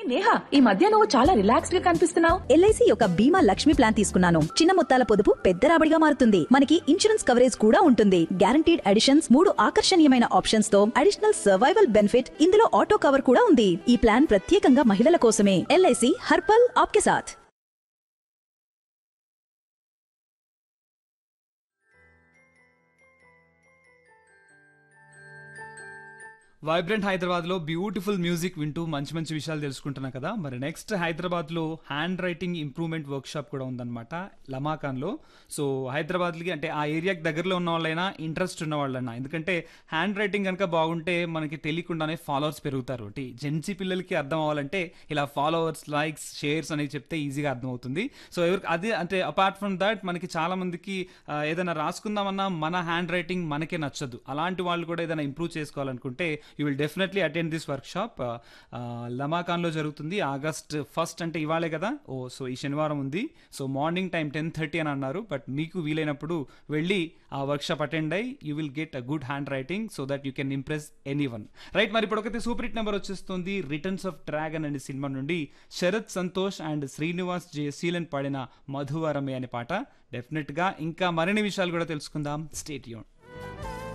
నేహా ఈ మధ్య నువ్వు చాలా రిలాక్స్డ్ గా కనిపిస్తున్నావు ఎల్ఐసి యొక్క బీమా లక్ష్మి ప్లాన్ తీసుకున్నాను చిన్న మొత్తాల పొదుపు పెద్ద రాబడిగా మారుతుంది మనకి ఇన్సూరెన్స్ కవరేజ్ కూడా ఉంటుంది గ్యారంటీడ్ అడిషన్స్ మూడు ఆకర్షణీయమైన ఆప్షన్స్ తో అడిషనల్ సర్వైవల్ బెనిఫిట్ ఇందులో ఆటో కవర్ కూడా ఉంది ఈ ప్లాన్ ప్రత్యేకంగా మహిళల కోసమే ఎల్ఐసి హర్పల్ ఆప్కే సాథ్ వైబ్రెంట్ హైదరాబాద్ లో బ్యూటిఫుల్ మ్యూజిక్ వింటూ మంచి మంచి విషయాలు తెలుసుకుంటున్నాం కదా మరి నెక్స్ట్ హైదరాబాద్ లో handwriting improvement workshop కూడా ఉందన్నమాట లమాకాన్ లో సో హైదరాబాద్ కి అంటే ఆ ఏరియాకి దగ్గరలో ఉన్న వాళ్ళైనా ఇంట్రెస్ట్ ఉన్న వాళ్ళైనా ఎందుకంటే హ్యాండ్ రైటింగ్ కనుక బాగుంటే మనకి తెలియకుండానే ఫాలోవర్స్ పెరుగుతారు అంటే జెన్సీ పిల్లలకి అర్థం అవ్వాలంటే ఇలా ఫాలోవర్స్ లైక్స్ షేర్స్ అనేవి చెప్తే ఈజీగా అర్థమవుతుంది సో ఎవరికి అదే అంటే అపార్ట్ ఫ్రమ్ దట్ మనకి చాలా మందికి ఆ, ఏదైనా రాసుకుందామన్నా మన హ్యాండ్ రైటింగ్ మనకే నచ్చదు అలాంటి వాళ్ళు కూడా ఏదైనా ఇంప్రూవ్ చేసుకోవాలనుకుంటే you will definitely attend this workshop లమాకాన్లో జరుగుతుంది ఆగస్ట్ ఫస్ట్ అంటే ఇవాళే కదా ఓ సో ఈ శనివారం ఉంది so morning time ten thirty అని అన్నారు బట్ మీకు వీలైనప్పుడు వెళ్ళి ఆ వర్క్ షాప్ అటెండ్ అయ్యి you will get a good handwriting so that you can impress anyone right మరి ఇప్పుడు ఒకటి సూపర్ హిట్ నెంబర్ వచ్చేస్తుంది రిటర్న్స్ ఆఫ్ డ్రాగన్ అనే సినిమా నుండి శరత్ సంతోష్ అండ్ శ్రీనివాస్ జే సీలన్ పాడిన మధువరమే అనే పాట డెఫినెట్గా ఇంకా మరిన్ని విషయాలు కూడా తెలుసుకుందాం స్టేట్ యూన్